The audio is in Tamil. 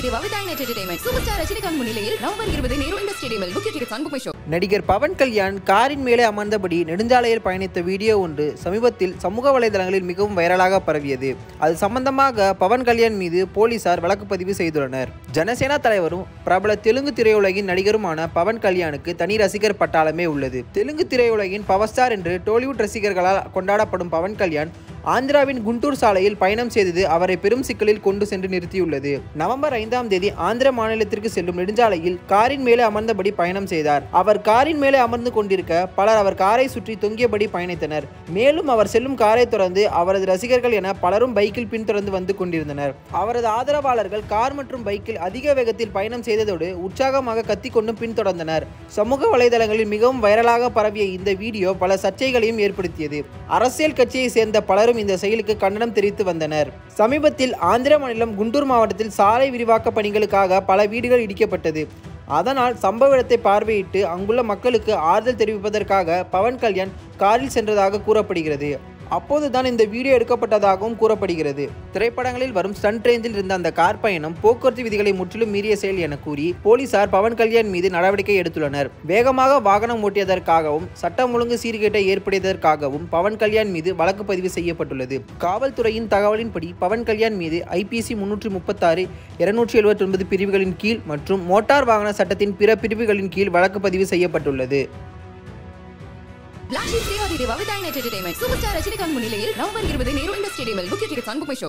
Deva with iNet entertainment super star Rajinikanth முன்னிலையில் நவம்பர் இருபது நேரு இண்டர் ஸ்டேடியமில் book tickets on book show நடிகர் பவன் கல்யாண் காரின் மேலே அமர்ந்தபடி நெடுஞ்சாலையில் பயணித்த வீடியோ ஒன்று சமீபத்தில் சமூக வலைதளங்களில் மிகவும் வைரலாக பரவியது அது சம்பந்தமாக பவன் கல்யாண் மீது போலீசார் வழக்கு பதிவு செய்துள்ளனர் ஜனசேனா தலைவரும் பிரபல தெலுங்கு திரையுலகின் நடிகருமான பவன் கல்யாணுக்கு தனி ரசிகர் பட்டாளமே உள்ளது தெலுங்கு திரையுலகின் பவர் ஸ்டார் என்று டோலிவுட் ரசிகர்களால் கொண்டாடப்படும் பவன் கல்யாண் ஆந்திராவின் குண்டூர் சாலையில் பயணம் செய்தது அவரை பெரும் சிக்கலில் கொண்டு சென்று நிறுத்தியுள்ளது நவம்பர் ஐந்தாம் தேதி ஆந்திர மாநிலத்திற்கு செல்லும் நெடுஞ்சாலையில் காரின் மேலே அமர்ந்தபடி பயணம் செய்தார் அவர் காரின் மேலே அமர்ந்து கொண்டிருக்க பலர் அவர் காரை சுற்றி தொங்கியபடி பயணித்தனர் மேலும் அவர் செல்லும் காரை தொடர்ந்து அவரது ரசிகர்கள் என பலரும் பைக்கில் பின்தொடர்ந்து வந்து கொண்டிருந்தனர் அவரது ஆதரவாளர்கள் கார் மற்றும் பைக்கில் அதிக வேகத்தில் பயணம் செய்ததோடு உற்சாகமாக கத்திக்கொண்டும் பின்தொடர்ந்தனர் சமூக வலைதளங்களில் மிகவும் வைரலாக பரவிய இந்த வீடியோ பல சர்ச்சைகளையும் ஏற்படுத்தியது அரசியல் கட்சியை சேர்ந்த பலரும் இந்த செயலுக்கு கண்டனம் தெரிவித்து வந்தனர் சமீபத்தில் ஆந்திர மாநிலம் குண்டூர் மாவட்டத்தில் சாலை விரிவாக்க பணிகளுக்காக பல வீடுகள் இடிக்கப்பட்டது அதனால் சம்பவ இடத்தை பார்வையிட்டு அங்குள்ள மக்களுக்கு ஆறுதல் தெரிவிப்பதற்காக பவன் கல்யாண் காரில் சென்றதாக கூறப்படுகிறது அப்போதுதான் இந்த வீடியோ எடுக்கப்பட்டதாகவும் கூறப்படுகிறது திரைப்படங்களில் வரும் ஸ்டண்ட் ரேஞ்சில் இருந்த அந்த கார் பயணம் போக்குவரத்து விதிகளை முற்றிலும் மீறிய செயல் என கூறி போலீசார் பவன் கல்யாண் மீது நடவடிக்கை எடுத்துள்ளனர் வேகமாக வாகனம் ஓட்டியதற்காகவும் சட்டம் ஒழுங்கு சீர்கேட்டை ஏற்படுத்தியதற்காகவும் பவன் கல்யாண் மீது வழக்கு பதிவு செய்யப்பட்டுள்ளது காவல்துறையின் தகவலின்படி பவன் கல்யாண் மீது ஐபிசி முன்னூற்றி முப்பத்தாறு இருநூற்றி எழுபத்தி ஒன்பது பிரிவுகளின் கீழ் மற்றும் மோட்டார் வாகன சட்டத்தின் பிற பிரிவுகளின் கீழ் வழக்கு பதிவு செய்யப்பட்டுள்ளது பிளாஷி Deva with iNet entertainment super star Rajinikanth முன்னிலையில் நவம்பர் இருபது நேரு இண்டர் ஸ்டேடியமில் book tickets on book show